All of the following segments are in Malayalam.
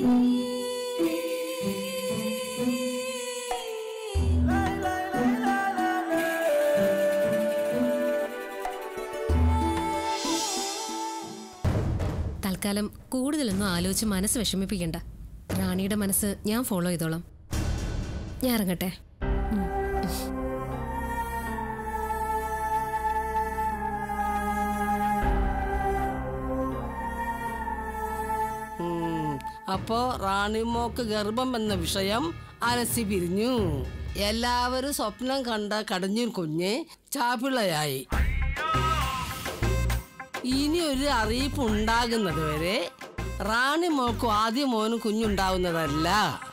തൽക്കാലം കൂടുതലൊന്നും ആലോചിച്ച് മനസ്സ് വിഷമിപ്പിക്കണ്ട റാണിയുടെ മനസ്സ് ഞാൻ ഫോളോ ചെയ്തോളാം ഞാൻ ഇറങ്ങട്ടെ ഉം. അപ്പോ റാണിമോക്ക് ഗർഭം എന്ന വിഷയം അലസി പിരിഞ്ഞു എല്ലാവരും സ്വപ്നം കണ്ട കടഞ്ഞൂർ കുഞ്ഞ് ചാപ്പിള്ളയായി ഇനി ഒരു അറിയിപ്പ് ഉണ്ടാകുന്നത് വരെ റാണി മോൾക്കും ആദ്യം മോനും കുഞ്ഞുണ്ടാവുന്നതല്ല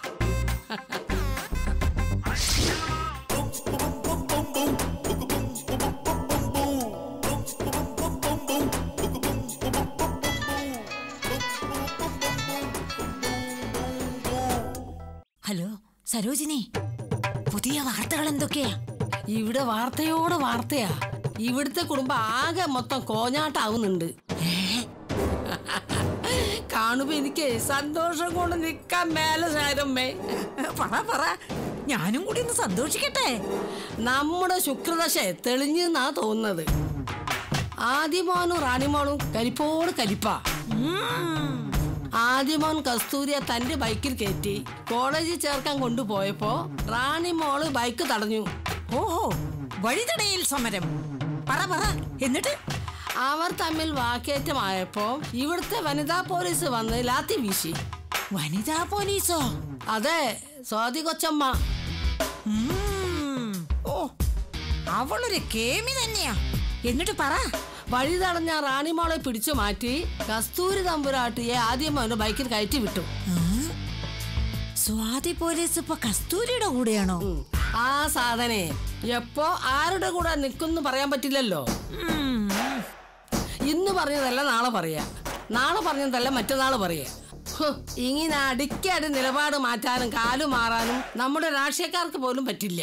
ഹലോ സരോജിനി പുതിയ വാർത്തകൾ എന്തൊക്കെയാ ഇവിടെ വാർത്തയോട് വാർത്തയാ ഇവിടുത്തെ കുടുംബം ആകെ മൊത്തം കോഞ്ഞാട്ടാവുന്നുണ്ട് കാണുമ്പോ എനിക്ക് സന്തോഷം കൊണ്ട് നിക്കാൻ മേലെ സാരമ്മേ പറ പറ ഞാനും കൂടി ഒന്ന് സന്തോഷിക്കട്ടെ നമ്മുടെ ശുക്രദശ തെളിഞ്ഞെന്നാ തോന്നുന്നത് ആദ്യമോനും റാണിമോളും കരിപ്പോട് കരിപ്പാ ഉം. ആദ്യമോൻ കസ്തൂരിയെ തന്റെ ബൈക്കിൽ കയറ്റി കോളേജിൽ ചേർക്കാൻ കൊണ്ടുപോയപ്പോ റാണിമോള് ബൈക്ക് തടഞ്ഞു ഓഹോ വഴിതടയിൽ സമരം പറ പറ എന്നിട്ട് അവർ തമ്മിൽ വാക്കേറ്റമായപ്പോ ഇവിടുത്തെ വനിതാ പോലീസ് വന്ന് ലാത്തി വീശി വനിതാ പോലീസോ അതെ സ്വാതി കൊച്ചമ്മ ഉം. ഓ അവളൊരു കേമി തന്നെയാ എന്നിട്ട് പറ വഴി തടഞ്ഞ റാണിമോളെ പിടിച്ചു മാറ്റി കസ്തൂരി തമ്പുരാട്ടിയെ ആദ്യം അവന്റെ ബൈക്കിൽ കയറ്റി വിട്ടു ഉം. സ്വാതി പോലീസ് ഇപ്പൊ കസ്തൂരിയുടെ കൂടെയാണോ ഉം. ആ സാധനെ എപ്പോ ആരുടെ കൂടെ നിൽക്കുന്നു പറയാൻ പറ്റില്ലല്ലോ ഉം. ഇന്ന് പറഞ്ഞതല്ല നാളെ പറയാ നാളെ പറഞ്ഞതല്ല മറ്റന്നാള് പറയാ ഹ്, ഇങ്ങനെ അടിക്കടി നിലപാട് മാറ്റാനും കാലു മാറാനും നമ്മുടെ രാഷ്ട്രീയക്കാർക്ക് പോലും പറ്റില്ല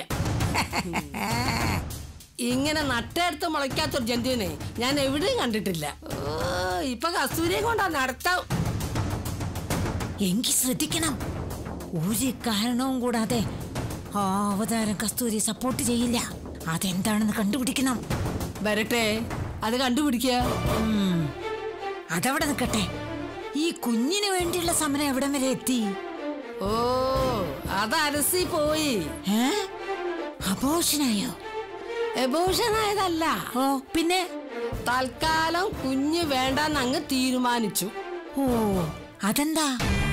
ഇങ്ങനെ നട്ടെടുത്ത് മുളയ്ക്കാത്തൊരു ജന്തുവിനെ ഞാൻ എവിടെയും കണ്ടിട്ടില്ല ഓ, ഇപ്പൊ കസ്തൂരിയെ കൊണ്ടാ നടത്താം എങ്കി ശ്രദ്ധിക്കണം ഒരു കാരണവും കൂടാതെ ആ അവതാരം കസ്തൂരി സപ്പോർട്ട് ചെയ്യില്ല അതെന്താണെന്ന് കണ്ടുപിടിക്കണം വരട്ടെ അത് കണ്ടുപിടിക്കുക ഉം. അതവിടെ നിൽക്കട്ടെ ഈ കുഞ്ഞിന് വേണ്ടിയുള്ള സമരം എവിടം വരെ എത്തി ഓ അത് അരസി പോയി ഏ അബോഷനായോ എബോഷൻ ആയതല്ല ഓ പിന്നെ തൽക്കാലം കുഞ്ഞ് വേണ്ടെന്ന് അങ്ങ് തീരുമാനിച്ചു ഓ അതെന്താ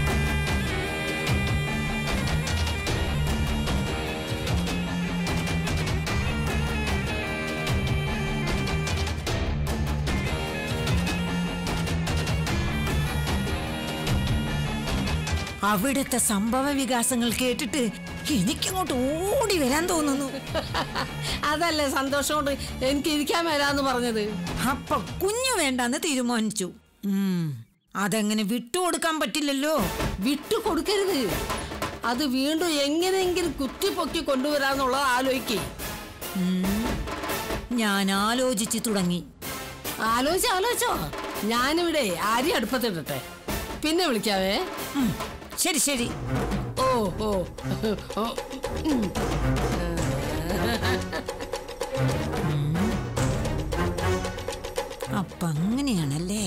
അവിടുത്തെ സംഭവ വികാസങ്ങൾ കേട്ടിട്ട് എനിക്കങ്ങോട്ട് ഓടി വരാൻ തോന്നുന്നു അതല്ലേ സന്തോഷം കൊണ്ട് എനിക്ക് ഇരിക്കാൻ മേലാന്ന് പറഞ്ഞത് അപ്പൊ കുഞ്ഞു വേണ്ടെന്ന് തീരുമാനിച്ചു ഉം. അതെങ്ങനെ വിട്ടുകൊടുക്കാൻ പറ്റില്ലല്ലോ വിട്ടു കൊടുക്കരുത് അത് വീണ്ടും എങ്ങനെയെങ്കിലും കുത്തിപ്പൊക്കി കൊണ്ടുവരാന്നുള്ളത് ആലോചിക്കേ ഉം. ഞാൻ ആലോചിച്ചു തുടങ്ങി ആലോചിച്ചോ ആലോചിച്ചോ ഞാനിവിടെ അരി അടുപ്പത്തിടട്ടെ പിന്നെ വിളിക്കാവേ ഉം. ശരി ശരി ഓ ഓ ഓ ഉം. അപ്പൊ അങ്ങനെയാണല്ലേ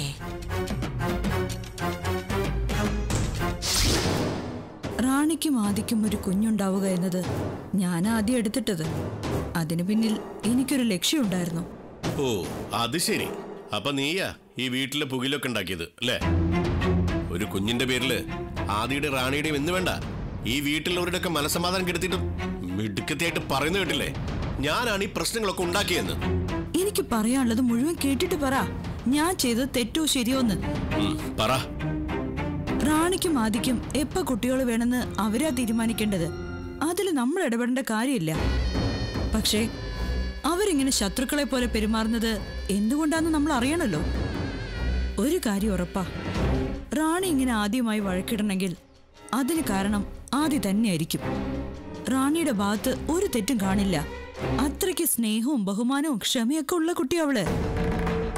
റാണിക്കും ആദിക്കും ഒരു കുഞ്ഞുണ്ടാവുക എന്നത് ഞാൻ ആദ്യം എടുത്തിട്ടത് അതിനു പിന്നിൽ എനിക്കൊരു ലക്ഷ്യമുണ്ടായിരുന്നു ഓ അത് ശരി അപ്പൊ നീയാ ഈ വീട്ടിലെ പുകിലൊക്കെ ഉണ്ടാക്കിയത് അല്ലേ ഒരു കുഞ്ഞിന്റെ പേരില് ആദിയുടെ റാണിയുടെയും എന്ന് വേണ്ട ഈ വീട്ടിലുള്ളവരുടെ ഒക്കെ മനസമാധാനം കെടുത്തിട്ടും മിടുക്കത്തിയായിട്ട് പറയുന്ന കേട്ടില്ലേ ഞാനാണ് ഈ പ്രശ്നങ്ങളൊക്കെ ഉണ്ടാക്കിയെന്ന് എനിക്ക് പറയാനുള്ളത് മുഴുവൻ കേട്ടിട്ട് പറ ഞാൻ ചെയ്തത് തെറ്റോ ശരിയോന്ന് ഉം, പറ റാണിക്കും ആദിക്കും എപ്പ കുട്ടികൾ വേണമെന്ന് അവരാ തീരുമാനിക്കേണ്ടത് അതിൽ നമ്മൾ ഇടപെടേണ്ട കാര്യമില്ല പക്ഷേ അവരിങ്ങനെ ശത്രുക്കളെ പോലെ പെരുമാറുന്നത് എന്തുകൊണ്ടാന്ന് നമ്മൾ അറിയണല്ലോ ഒരു കാര്യം ഉറപ്പാ റാണി ഇങ്ങനെ ആദ്യമായി വഴക്കിടണമെങ്കിൽ അതിന് കാരണം ആദ്യ തന്നെയായിരിക്കും റാണിയുടെ ഭാഗത്ത് ഒരു തെറ്റും കാണില്ല അത്രയ്ക്ക് സ്നേഹവും ബഹുമാനവും ക്ഷമയൊക്കെ ഉള്ള കുട്ടിയവള്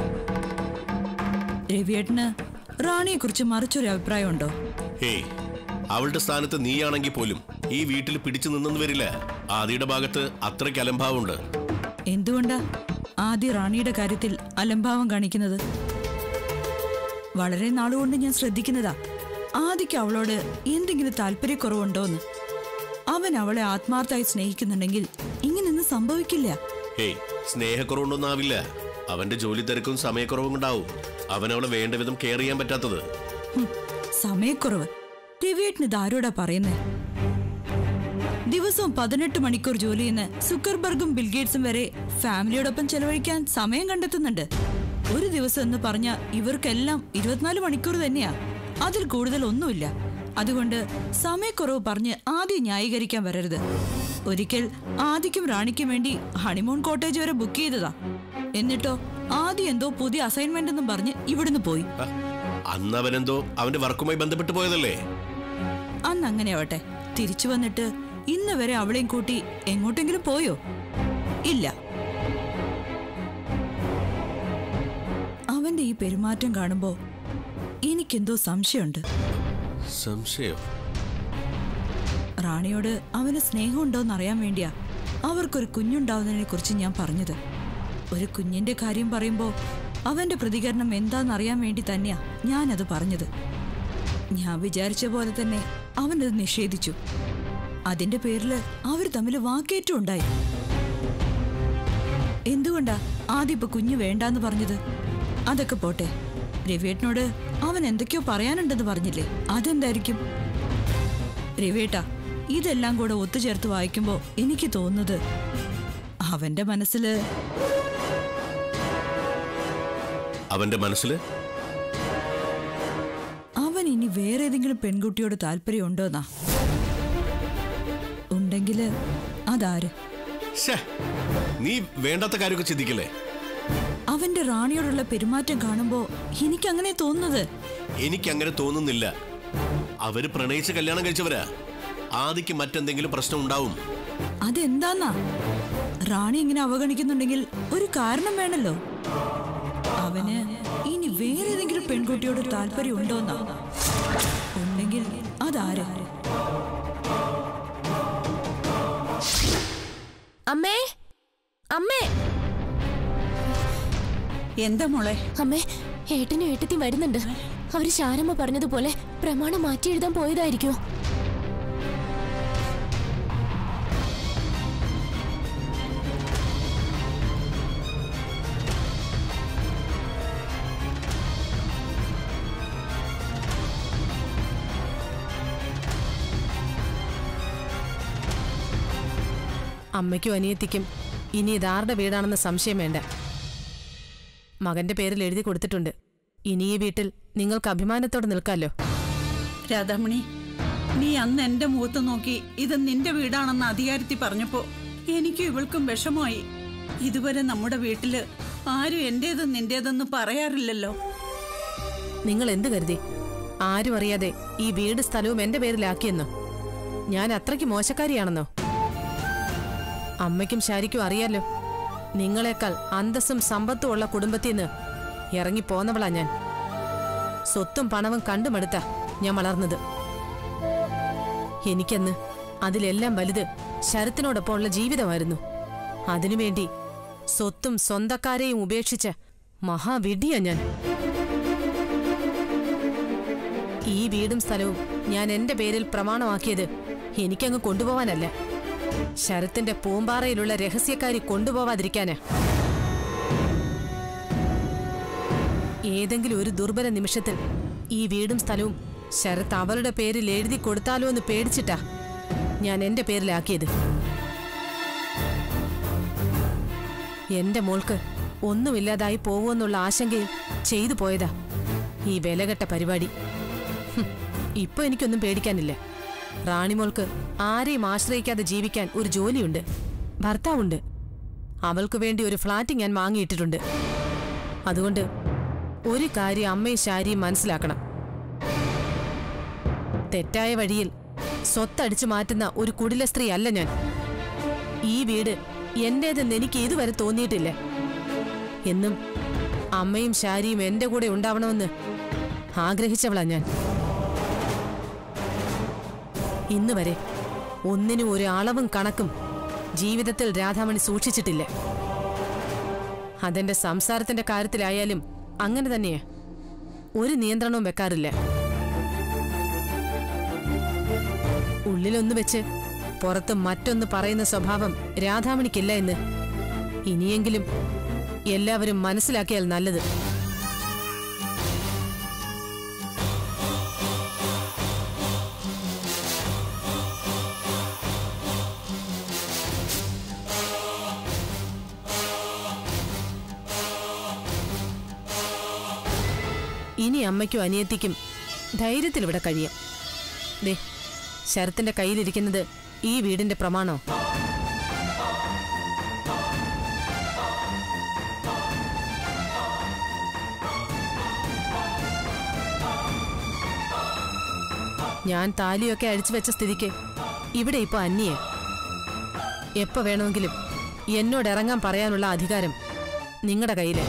രവിയേട്ടന് റാണിയെ കുറിച്ച് മറിച്ചൊരു അഭിപ്രായമുണ്ടോ ഹേയ് അവളുടെ സ്ഥാനത്ത് നീയാണെങ്കിൽ പോലും ഈ വീട്ടിൽ പിടിച്ചു നിന്നെന്ന് വരില്ല ആദിയുടെ ഭാഗത്ത് അത്രയ്ക്ക് അലംഭാവമുണ്ട് എന്തുകൊണ്ടാ ആദ്യ റാണിയുടെ കാര്യത്തിൽ അലംഭാവം കാണിക്കുന്നത് വളരെ നാളുകൊണ്ട് ഞാൻ ശ്രദ്ധിക്കുന്നതാ ആദിക്ക് അവളോട് എന്തെങ്കിലും താല്പര്യക്കുറവുണ്ടോന്ന് അവൻ അവളെ ആത്മാർത്ഥമായി സ്നേഹിക്കുന്നുണ്ടെങ്കിൽ ഇങ്ങനെയൊന്നും സംഭവിക്കില്ല ഏയ് സ്നേഹക്കുറവുണ്ടൊന്നും ആവില്ല അവന്റെ ജോലി തിരക്കും സമയക്കുറവും ഉണ്ടാവും അവൻ അവളെ വേണ്ട വിധം കെയർ ചെയ്യാൻ പറ്റാത്തത് ഹും, സമയക്കുറവ് രവിയേട്ടന് ഇത് ആരോടാ പറയുന്നേ ദിവസവും പതിനെട്ട് മണിക്കൂർ ജോലി ചെയ്യുന്ന സുക്കർബർഗും ബിൽഗേറ്റ്സും വരെ ഫാമിലിയോടൊപ്പം ചെലവഴിക്കാൻ സമയം കണ്ടെത്തുന്നുണ്ട് ഒരു ദിവസം എന്ന് പറഞ്ഞ ഇവർക്കെല്ലാം ഇരുപത്തിനാല് മണിക്കൂർ തന്നെയാ അതിൽ കൂടുതൽ ഒന്നുമില്ല അതുകൊണ്ട് സമയക്കുറവ് പറഞ്ഞ് ആദ്യം ന്യായീകരിക്കാൻ വരരുത് ഒരിക്കൽ ആദിക്കും റാണിക്കും വേണ്ടി ഹണിമൂൺ കോട്ടേജ് വരെ ബുക്ക് ചെയ്തതാ എന്നിട്ടോ ആദ്യം എന്തോ പുതിയ അസൈൻമെന്റ് എന്നും പറഞ്ഞ് ഇവിടുന്ന് പോയി ഹ, അന്ന് അവനെന്തോ അവന്റെ വർക്കുമായി ബന്ധപ്പെട്ട് പോയതല്ലേ അന്ന് അങ്ങനെ ആവട്ടെ തിരിച്ചു വന്നിട്ട് ഇന്ന് വരെ അവളെയും കൂട്ടി എങ്ങോട്ടെങ്കിലും പോയോ ഇല്ല അവന്റെ ഈ പെരുമാറ്റം കാണുമ്പോ എനിക്കെന്തോ സംശയമുണ്ട് സംശയം റാണിയോട് അവന് സ്നേഹമുണ്ടോന്ന് അറിയാൻ വേണ്ടിയാ അവർക്കൊരു കുഞ്ഞുണ്ടാവുന്നതിനെ കുറിച്ച് ഞാൻ പറഞ്ഞത് ഒരു കുഞ്ഞിന്റെ കാര്യം പറയുമ്പോ അവന്റെ പ്രതികരണം എന്താണെന്നറിയാൻ വേണ്ടി തന്നെയാ ഞാനത് പറഞ്ഞത് ഞാൻ വിചാരിച്ച പോലെ തന്നെ അവനത് നിഷേധിച്ചു അതിന്റെ പേരില് അവർ തമ്മിൽ വാക്കേറ്റം ഉണ്ടായി എന്തുകൊണ്ടാ ആദ്യം ഇപ്പൊ കുഞ്ഞ് വേണ്ടാന്ന് പറഞ്ഞത് അതൊക്കെ പോട്ടെ രവിയേട്ടനോട് അവൻ എന്തൊക്കെയോ പറയാനുണ്ടെന്ന് പറഞ്ഞില്ലേ അതെന്തായിരിക്കും രവിയേട്ടാ ഇതെല്ലാം കൂടെ ഒത്തുചേർത്ത് വായിക്കുമ്പോ എനിക്ക് തോന്നുന്നത് അവന്റെ മനസ്സില് അവന്റെ മനസ്സിൽ അവൻ ഇനി വേറെ ഏതെങ്കിലും പെൺകുട്ടിയോട് താല്പര്യമുണ്ടോന്നാ ഉണ്ടെങ്കില് അതാര് ശ്ശേ, നീ വേണ്ടാത്ത കാര്യമൊക്കെ ചിന്തിക്കല്ലേ അവന്റെ റാണിയോടുള്ള പെരുമാറ്റം കാണുമ്പോ എനിക്ക് അങ്ങനെ തോന്നുന്നത് എനിക്ക് അങ്ങനെ തോന്നുന്നില്ല അവര് പ്രണയിച്ച് കല്യാണം കഴിച്ചവരാ ആദിക്ക് മറ്റെന്തെങ്കിലും പ്രശ്നം ഉണ്ടാവും അതെന്താന്നാ റാണി ഇങ്ങനെ അവഗണിക്കുന്നുണ്ടെങ്കിൽ ഒരു കാരണം വേണല്ലോ അവന് ഇനി വേറെ ഏതെങ്കിലും പെൺകുട്ടിയോട് താല്പര്യം ഉണ്ടോന്നാ ഉണ്ടെങ്കിൽ അതാര് അമ്മേ അമ്മേ എന്താ മോളെ അമ്മേ ഏട്ടനും ഏട്ടത്തി വരുന്നുണ്ട് അവര് ശാരമ്മ പറഞ്ഞതുപോലെ പ്രമാണം മാറ്റി എഴുതാൻ പോയതായിരിക്കോ അമ്മയ്ക്കും അനിയത്തിക്കും ഇനി ഇതാരുടെ വീടാണെന്ന് സംശയം വേണ്ട മകന്റെ പേരിൽ എഴുതി കൊടുത്തിട്ടുണ്ട് ഇനി ഈ വീട്ടിൽ നിങ്ങൾക്ക് അഭിമാനത്തോടെ നിൽക്കാമല്ലോ രാധാമണി നീ അന്ന് എന്റെ മുഖത്ത് നോക്കി ഇത് നിന്റെ വീടാണെന്ന് അധികാരത്തി പറഞ്ഞപ്പോ എനിക്കും ഇവൾക്കും വിഷമമായി ഇതുവരെ നമ്മുടെ വീട്ടില് ആരും എന്റേത് നിന്റേതെന്ന് പറയാറില്ലല്ലോ നിങ്ങൾ എന്ത് കരുതി ആരും അറിയാതെ ഈ വീട് സ്ഥലവും എന്റെ പേരിലാക്കിയെന്നോ ഞാൻ അത്രയ്ക്ക് മോശക്കാരിയാണെന്നോ അമ്മയ്ക്കും ശാരിക്കും അറിയാലോ നിങ്ങളെക്കാൾ അന്തസ്സും സമ്പത്തും ഉള്ള കുടുംബത്തിൽ നിന്ന് ഇറങ്ങിപ്പോന്നവളാ ഞാൻ സ്വത്തും പണവും കണ്ടുമടുത്ത ഞാൻ വളർന്നത് എനിക്കന്ന് അതിലെല്ലാം വലുത് ശരത്തിനോടൊപ്പമുള്ള ജീവിതമായിരുന്നു അതിനുവേണ്ടി സ്വത്തും സ്വന്തക്കാരെയും ഉപേക്ഷിച്ച മഹാവിഡിയാ ഞാൻ ഈ വീടും സ്ഥലവും ഞാൻ എന്റെ പേരിൽ പ്രമാണമാക്കിയത് എനിക്കങ്ങ് കൊണ്ടുപോവാനല്ല ശരത്തിന്റെ പൂമ്പാറയിലുള്ള രഹസ്യക്കാരി കൊണ്ടുപോവാതിരിക്കാനാ ഏതെങ്കിലും ഒരു ദുർബല നിമിഷത്തിൽ ഈ വീടും സ്ഥലവും ശരത്ത് അവളുടെ പേരിൽ എഴുതി കൊടുത്താലോ എന്ന് പേടിച്ചിട്ടാ ഞാൻ എന്റെ പേരിലാക്കിയത് എന്റെ മോൾക്ക് ഒന്നുമില്ലാതായി പോവുമെന്നുള്ള ആശങ്കയിൽ ചെയ്തു പോയതാ ഈ വിലകെട്ട പരിപാടി ഹും, ഇപ്പൊ എനിക്കൊന്നും പേടിക്കാനില്ല റാണിമോൾക്ക് ആരെയും ആശ്രയിക്കാതെ ജീവിക്കാൻ ഒരു ജോലിയുണ്ട് ഭർത്താവുണ്ട് അവൾക്ക് വേണ്ടി ഒരു ഫ്ലാറ്റ് ഞാൻ വാങ്ങിയിട്ടിട്ടുണ്ട് അതുകൊണ്ട് ഒരു കാര്യം അമ്മയും ശാരിയും മനസ്സിലാക്കണം തെറ്റായ വഴിയിൽ സ്വത്തടിച്ചു മാറ്റുന്ന ഒരു കുടില സ്ത്രീ അല്ല ഞാൻ ഈ വീട് എന്റേതെന്ന് എനിക്ക് ഇതുവരെ തോന്നിയിട്ടില്ല എന്നും അമ്മയും ശാരിയും എന്റെ കൂടെ ഉണ്ടാവണമെന്ന് ആഗ്രഹിച്ചവളാ ഞാൻ ഇന്ന് വരെ ഒന്നിനും ഒരു അളവും കണക്കും ജീവിതത്തിൽ രാധാമണി സൂക്ഷിച്ചിട്ടില്ല അതെന്റെ സംസാരത്തിന്റെ കാര്യത്തിലായാലും അങ്ങനെ തന്നെയാ ഒരു നിയന്ത്രണവും വെക്കാറില്ല ഉള്ളിലൊന്ന് വെച്ച് പുറത്ത് മറ്റൊന്ന് പറയുന്ന സ്വഭാവം രാധാമണിക്കില്ല എന്ന് ഇനിയെങ്കിലും എല്ലാവരും മനസ്സിലാക്കിയാൽ നല്ലത് ഇനി അമ്മയ്ക്കും അനിയത്തിക്കും ധൈര്യത്തിൽ ഇവിടെ കഴിയാം ദേ ശരത്തിന്റെ കയ്യിലിരിക്കുന്നത് ഈ വീടിന്റെ പ്രമാണോ ഞാൻ താലിയൊക്കെ അഴിച്ചു വെച്ച സ്ഥിതിക്ക് ഇവിടെ ഇപ്പൊ അന്യേ എപ്പോ വേണമെങ്കിലും എന്നോട് ഇറങ്ങാൻ പറയാനുള്ള അധികാരം നിങ്ങളുടെ കയ്യിലേ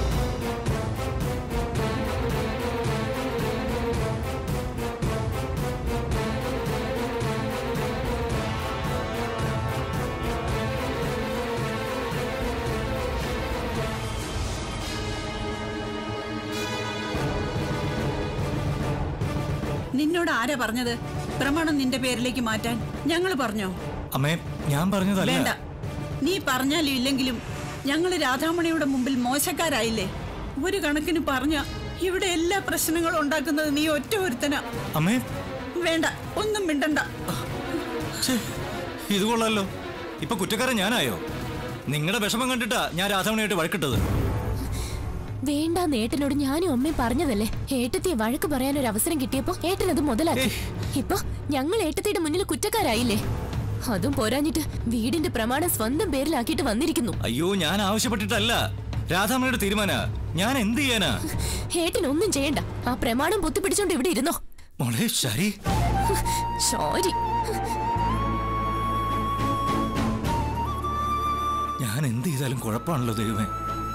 നിന്നോട് ആരാ പറഞ്ഞത് പ്രമാണം നിന്റെ പേരിലേക്ക് മാറ്റാൻ ഞങ്ങൾ പറഞ്ഞോ അമ്മേ ഞാൻ പറഞ്ഞതല്ല വേണ്ട നീ പറഞ്ഞാലും ഇല്ലെങ്കിലും ഞങ്ങൾ രാധാമണിയുടെ മുമ്പിൽ മോശക്കാരായില്ലേ ഒരു കണക്കിന് പറഞ്ഞ ഇവിടെ എല്ലാ പ്രശ്നങ്ങളും ഉണ്ടാക്കുന്നത് നീ ഒറ്റ ഒരുത്തനാ അമ്മേ വേണ്ട ഒന്നും മിണ്ടണ്ട ഛേ, ഇത് കൊള്ളാലോ ഇപ്പൊ കുറ്റക്കാരൻ ഞാനായോ നിങ്ങളുടെ വിഷമം കണ്ടിട്ടാ ഞാൻ രാധാമണിയായിട്ട് വഴക്കിട്ടത് വേണ്ട ഏട്ടനോട് ഞാനും അമ്മയും പറഞ്ഞതല്ലേ ഏട്ടത്തിയെ വഴക്ക് പറയാൻ ഒരു അവസരം കിട്ടിയപ്പോ ഏട്ടൻ അത് മുതലാക്കി ഇപ്പൊ ഞങ്ങൾ ഏട്ടത്തിയുടെ മുന്നിൽ കുറ്റക്കാരായില്ലേ അതും പോരാഞ്ഞിട്ട് വീടിന്റെ പ്രമാണം സ്വന്തം പേരിലാക്കിയിട്ട് വന്നിരിക്കുന്നു അയ്യോ ഞാൻ ആവശ്യപ്പെട്ടിട്ടല്ല രാധാമണിയുടെ തീരുമാന ഞാൻ എന്ത് ചെയ്യാനാ ഏട്ടൻ ഒന്നും ചെയ്യണ്ട ആ പ്രമാണം പൊത്തിപ്പിടിച്ചോണ്ട് ഇവിടെ ഇരുന്നോ മോളെ ശരി സോറി ഞാൻ എന്ത് ചെയ്താലും കുഴപ്പമാണല്ലോ ദൈവമേ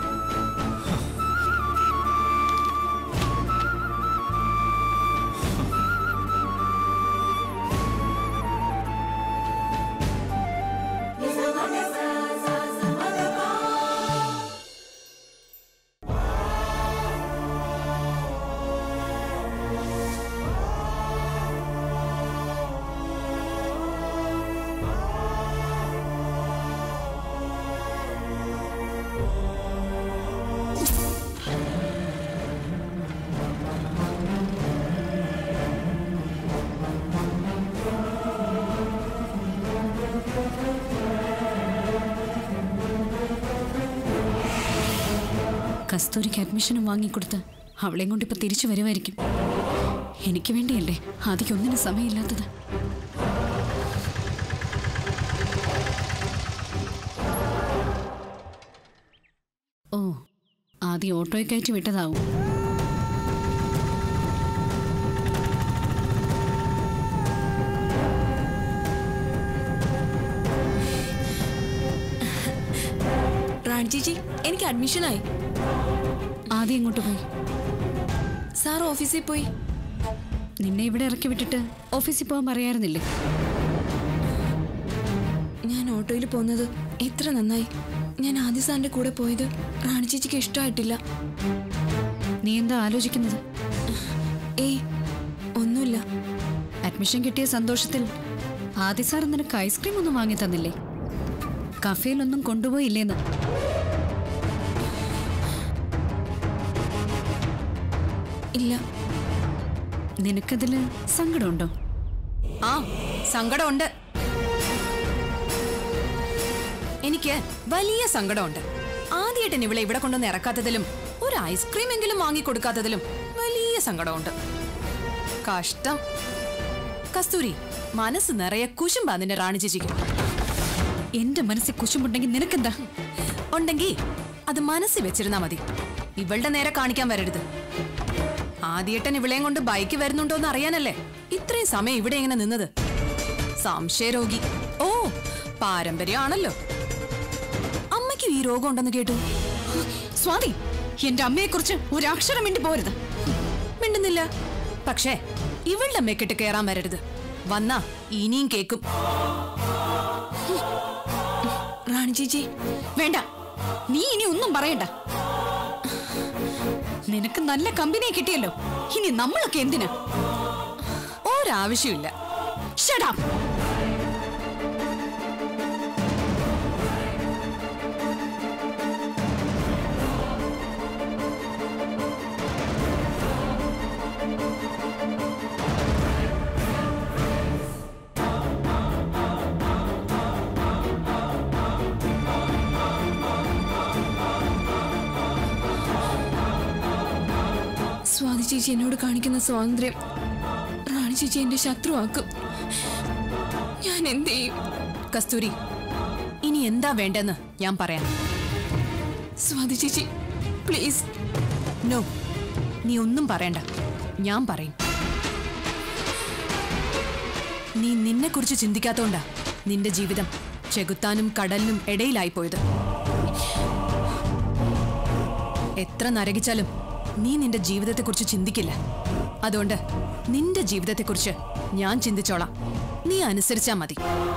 കസ്തൂരിക്ക് അഡ്മിഷനും വാങ്ങിക്കൊടുത്ത് അവളെയും കൊണ്ട് ഇപ്പൊ തിരിച്ചു വരുമായിരിക്കും എനിക്ക് വേണ്ടിയല്ലേ ആദ്യം ഒന്നിനും സമയമില്ലാത്തത് ഓ ആദ്യം ഓട്ടോയെ കയറ്റി വിട്ടതാവും റാണി ചേച്ചി എനിക്ക് അഡ്മിഷനായി ആദ്യം ഇങ്ങോട്ട് പോയി സാർ ഓഫീസിൽ പോയി നിന്നെ ഇവിടെ ഇറക്കി വിട്ടിട്ട് ഓഫീസിൽ പോകാൻ പറയാറുന്നില്ലേ ഞാൻ ഓട്ടോയിൽ പോകുന്നത് എത്ര നന്നായി ഞാൻ ആദ്യ സാറിന്റെ കൂടെ പോയത് റാണി ചേച്ചിക്ക് ഇഷ്ടമായിട്ടില്ല നീ എന്താ ആലോചിക്കുന്നത് ഏയ് ഒന്നുമില്ല അഡ്മിഷൻ കിട്ടിയ സന്തോഷത്തിൽ ആദ്യ സാർ നിനക്ക് ഐസ്ക്രീം ഒന്നും വാങ്ങി തന്നില്ലേ കഫേലൊന്നും കൊണ്ടുപോയില്ലേന്ന് ഇല്ല നിനക്കതില് സങ്കടമുണ്ടോ ആ സങ്കടമുണ്ട് എനിക്ക് വലിയ സങ്കടമുണ്ട് ആദ്യമായിട്ട് ഇവളെ ഇവിടെ കൊണ്ടുവന്ന് ഇറക്കാത്തതിലും ഒരു ഐസ്ക്രീം എങ്കിലും വാങ്ങിക്കൊടുക്കാത്തതിലും വലിയ സങ്കടമുണ്ട് കഷ്ടം കസ്തൂരി മനസ്സ് നിറയെ കുശുമ്പാ നിന്റെ റാണി ചേച്ചിക്ക് എന്റെ മനസ്സിൽ കുശുമ്പുണ്ടെങ്കിൽ നിനക്കെന്താ ഉണ്ടെങ്കി അത് മനസ്സിൽ വെച്ചിരുന്നാ മതി ഇവളുടെ നേരെ കാണിക്കാൻ വരരുത് ആദ്യേട്ടൻ ഇവിളെയും കൊണ്ട് ബൈക്ക് വരുന്നുണ്ടോ എന്ന് അറിയാനല്ലേ ഇത്രയും സമയം ഇവിടെ ഇങ്ങനെ നിന്നത് സംശയരോഗി ഓ പാരമ്പര്യമാണല്ലോ അമ്മയ്ക്കും ഈ രോഗം ഉണ്ടെന്ന് കേട്ടു സ്വാതി എന്റെ അമ്മയെക്കുറിച്ച് ഒരക്ഷരം വേണ്ടി പോരുത് മിണ്ടുന്നില്ല പക്ഷേ ഇവളുടെ മെക്കിട്ട് കയറാൻ വരരുത് വന്നാ ഇനിയും കേക്കും റാണി ചേച്ചി വേണ്ട നീ ഇനി ഒന്നും പറയണ്ട നിനക്ക് നല്ല കമ്പനിയെ കിട്ടിയല്ലോ ഇനി നമ്മളൊക്കെ എന്തിനാ ഒരാവശ്യമില്ല Shut up. സ്വാതി ചേച്ചി എന്നോട് കാണിക്കുന്ന സ്വാതന്ത്ര്യം റാണി ചേച്ചി എന്റെ ശത്രുവാക്കും ഞാൻ എന്ത് ചെയ്യും കസ്തൂരി ഇനി എന്താ വേണ്ടെന്ന് ഞാൻ പറയാം സ്വാതി ചേച്ചി പ്ലീസ് നോ നീ ഒന്നും പറയണ്ട ഞാൻ പറയും നീ നിന്നെ കുറിച്ച് ചിന്തിക്കാത്തോണ്ടാ നിന്റെ ജീവിതം ചെകുത്താനും കടലിനും ഇടയിലായി പോയത് എത്ര നരകിച്ചാലും നീ നിന്റെ ജീവിതത്തെക്കുറിച്ച് ചിന്തിക്കില്ല അതുകൊണ്ട് നിന്റെ ജീവിതത്തെക്കുറിച്ച് ഞാൻ ചിന്തിച്ചോളാം നീ അനുസരിച്ചാ മതി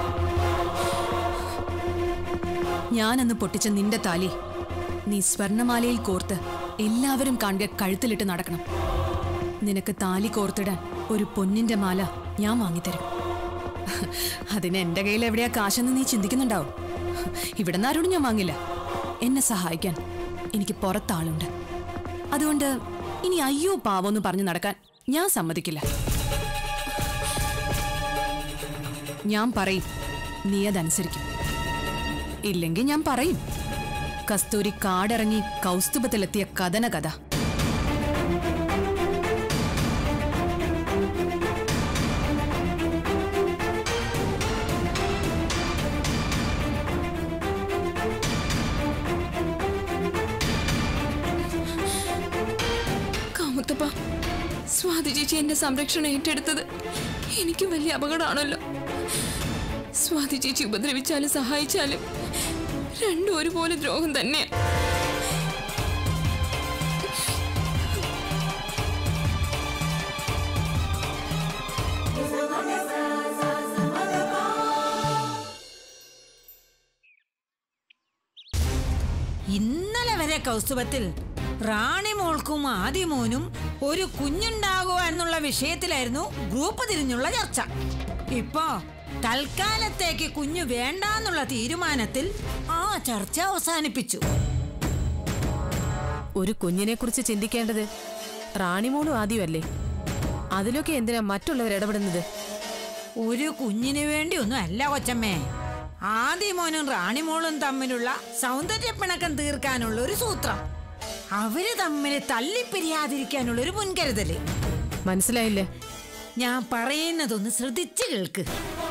ഞാനന്ന് പൊട്ടിച്ച നിന്റെ താലി നീ സ്വർണമാലയിൽ കോർത്ത് എല്ലാവരും കാണുക കഴുത്തിലിട്ട് നടക്കണം നിനക്ക് താലി കോർത്തിടാൻ ഒരു പൊന്നിന്റെ മാല ഞാൻ വാങ്ങിത്തരും അതിന് എന്റെ കയ്യിൽ എവിടെയാ കാശെന്ന് നീ ചിന്തിക്കുന്നുണ്ടാവും ഇവിടെ നിന്ന് ആരോടും ഞാൻ വാങ്ങില്ല എന്നെ സഹായിക്കാൻ എനിക്ക് പുറത്താളുണ്ട് അതുകൊണ്ട് ഇനി അയ്യോ പാവോന്ന് പറഞ്ഞു നടക്കാൻ ഞാൻ സമ്മതിക്കില്ല ഞാൻ പറയും നീ അതനുസരിക്കും ഇല്ലെങ്കിൽ ഞാൻ പറയും കസ്തൂരി കാടിറങ്ങി കൗസ്തുഭത്തിലെത്തിയ കഥന കഥ കാമുത്തപ്പ സ്വാതി ചേച്ചി എന്റെ സംരക്ഷണം ഏറ്റെടുത്തത് എനിക്ക് വലിയ അപകടമാണല്ലോ സ്വാതി ചേച്ചി ഉപദ്രവിച്ചാലും സഹായിച്ചാലും രണ്ടും ഒരുപോലെ ദ്രോഹം തന്നെയാ ഇന്നലെ വരെ കൗസ്തുഭത്തിൽ റാണിമോൾക്കും ആദിമോനും ഒരു കുഞ്ഞുണ്ടാകുക എന്നുള്ള വിഷയത്തിലായിരുന്നു ഗ്രൂപ്പ് തിരിഞ്ഞുള്ള ചർച്ച ഇപ്പോ തൽക്കാലത്തേക്ക് കുഞ്ഞു വേണ്ടാന്നുള്ള തീരുമാനത്തിൽ ആ ചർച്ച അവസാനിപ്പിച്ചു ഒരു കുഞ്ഞിനെ കുറിച്ച് ചിന്തിക്കേണ്ടത് റാണിമോളും ആദ്യമല്ലേ അതിലൊക്കെ എന്തിനാ മറ്റുള്ളവർ ഇടപെടുന്നത് ഒരു കുഞ്ഞിന് വേണ്ടി ഒന്നും അല്ല കൊച്ചമ്മേ ആദിമോനും റാണിമോളും തമ്മിലുള്ള സൗന്ദര്യപ്പിണക്കം തീർക്കാനുള്ള ഒരു സൂത്രം അവര് തമ്മിൽ തല്ലിപ്പിരിയാതിരിക്കാനുള്ള ഒരു മുൻകരുതല് മനസ്സിലായില്ലേ ഞാൻ പറയുന്നതൊന്ന് ശ്രദ്ധിച്ചു കേൾക്ക്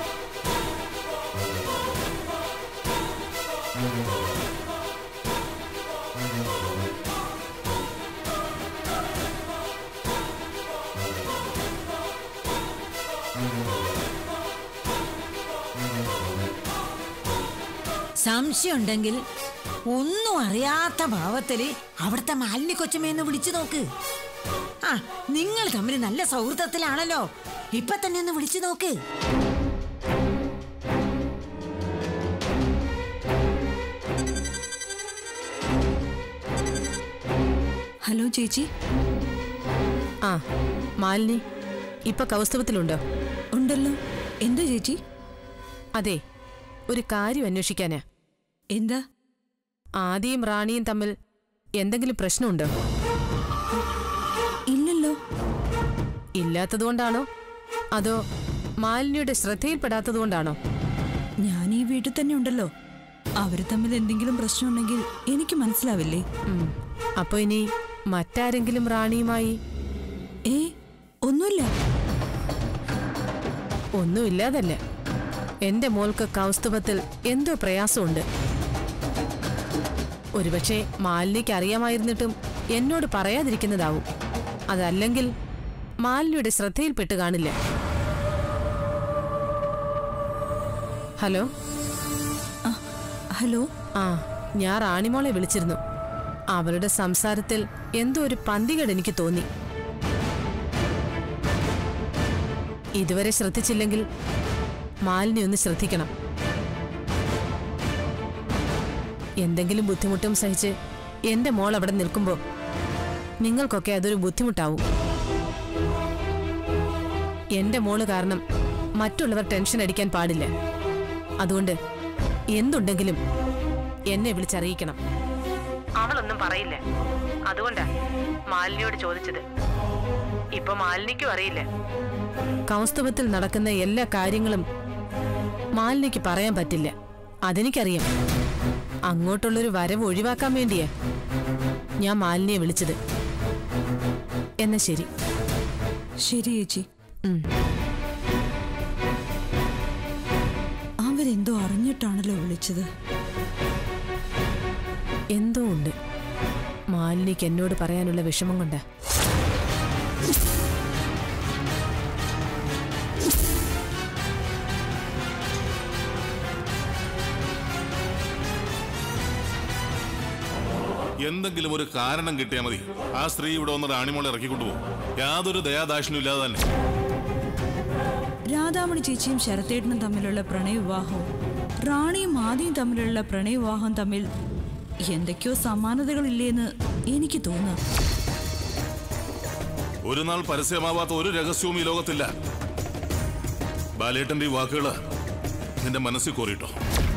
സംശയമുണ്ടെങ്കിൽ ഒന്നും അറിയാത്ത ഭാവത്തില് അവിടുത്തെ മാലിന്യ കൊച്ചമ്മയെന്ന് വിളിച്ചു നോക്ക് ആ നിങ്ങൾ തമ്മിൽ നല്ല സൗഹൃദത്തിലാണല്ലോ ഇപ്പൊ തന്നെ ഒന്ന് വിളിച്ചു നോക്ക് ഹലോ ചേച്ചി ആ മാലിനി ഇപ്പൊ കൗസ്തവത്തിലുണ്ടോ ഉണ്ടല്ലോ എന്താ ചേച്ചി അതെ ഒരു കാര്യം അന്വേഷിക്കാനാ എന്താ ആദിയും റാണിയും തമ്മിൽ എന്തെങ്കിലും പ്രശ്നമുണ്ടോ ഇല്ലല്ലോ ഇല്ലാത്തതുകൊണ്ടാണോ അതോ മാലിനിയുടെ ശ്രദ്ധയിൽപ്പെടാത്തതുകൊണ്ടാണോ ഞാൻ ഈ വീട്ടിൽ തന്നെ ഉണ്ടല്ലോ അവര് തമ്മിൽ എന്തെങ്കിലും പ്രശ്നമുണ്ടെങ്കിൽ എനിക്ക് മനസ്സിലാവില്ലേ ഉം. അപ്പൊ ഇനി മറ്റാരെങ്കിലും റാണിയുമായി ഏ ഒന്നുമില്ല ഒന്നുമില്ലാതല്ല എന്റെ മോൾക്ക് കൗസ്തുഭത്തിൽ എന്തോ പ്രയാസമുണ്ട് ഒരുപക്ഷെ മാലിനിക്ക് അറിയാമായിരുന്നിട്ടും എന്നോട് പറയാതിരിക്കുന്നതാവും അതല്ലെങ്കിൽ മാലിനിയുടെ ശ്രദ്ധയിൽപ്പെട്ട് കാണില്ല ഹലോ ഹലോ ആ ഞാൻ റാണിമോളെ വിളിച്ചിരുന്നു അവളുടെ സംസാരത്തിൽ എന്തോ ഒരു പന്തികേട് എനിക്ക് തോന്നി ഇതുവരെ ശ്രദ്ധിച്ചില്ലെങ്കിൽ മാലിനി ഒന്ന് ശ്രദ്ധിക്കണം എന്തെങ്കിലും ബുദ്ധിമുട്ടും സഹിച്ച് എന്റെ മോൾ അവിടെ നിൽക്കുമ്പോൾ നിങ്ങൾക്കൊക്കെ അതൊരു ബുദ്ധിമുട്ടാവും എന്റെ മോള് കാരണം മറ്റുള്ളവർ ടെൻഷൻ അടിക്കാൻ പാടില്ല അതുകൊണ്ട് എന്തുണ്ടെങ്കിലും എന്നെ വിളിച്ചറിയിക്കണം അവളൊന്നും പറയില്ല അതുകൊണ്ടാ മാലിനിയോട് ചോദിച്ചത് ഇപ്പൊ മാലിനിക്കും അറിയില്ല കൗസ്തവത്തിൽ നടക്കുന്ന എല്ലാ കാര്യങ്ങളും മാലിനിക്ക് പറയാൻ പറ്റില്ല അതെനിക്കറിയാം അങ്ങോട്ടുള്ളൊരു വരവ് ഒഴിവാക്കാൻ വേണ്ടിയാ ഞാൻ മാലിനിയെ വിളിച്ചത് എന്നാ ശരി ശരി ചേച്ചി ഉം. അവരെന്തോ അറിഞ്ഞിട്ടാണല്ലോ വിളിച്ചത് എന്തോ ഉണ്ട് മാലിനിക്ക് എന്നോട് പറയാനുള്ള വിഷമം കൊണ്ട് എന്തെങ്കിലും ഒരു കാരണം കിട്ടിയാൽ മതി ആ സ്ത്രീ ഇവിടെ വന്ന് റാണിമോളെ ഇറക്കിക്കൊണ്ടുപോകും യാതൊരു ദയാദാക്ഷിണ്യം ഇല്ലാതെ തന്നെ രാധാമണി ചേച്ചിയും ശരത്തേട്ടനും തമ്മിലുള്ള പ്രണയവിവാഹവും റാണിയും ആദിയും തമ്മിലുള്ള പ്രണയവിവാഹം തമ്മിൽ എന്തൊക്കെയോ സമാനതകളില്ലേന്ന് എനിക്ക് തോന്നുക ഒരു നാൾ പരസ്യമാവാത്ത ഒരു രഹസ്യവും ഈ ലോകത്തില്ല ബാലേട്ടന്റെ ഈ വാക്കുകള് നിന്റെ മനസ്സിൽ കോറിയിട്ടോ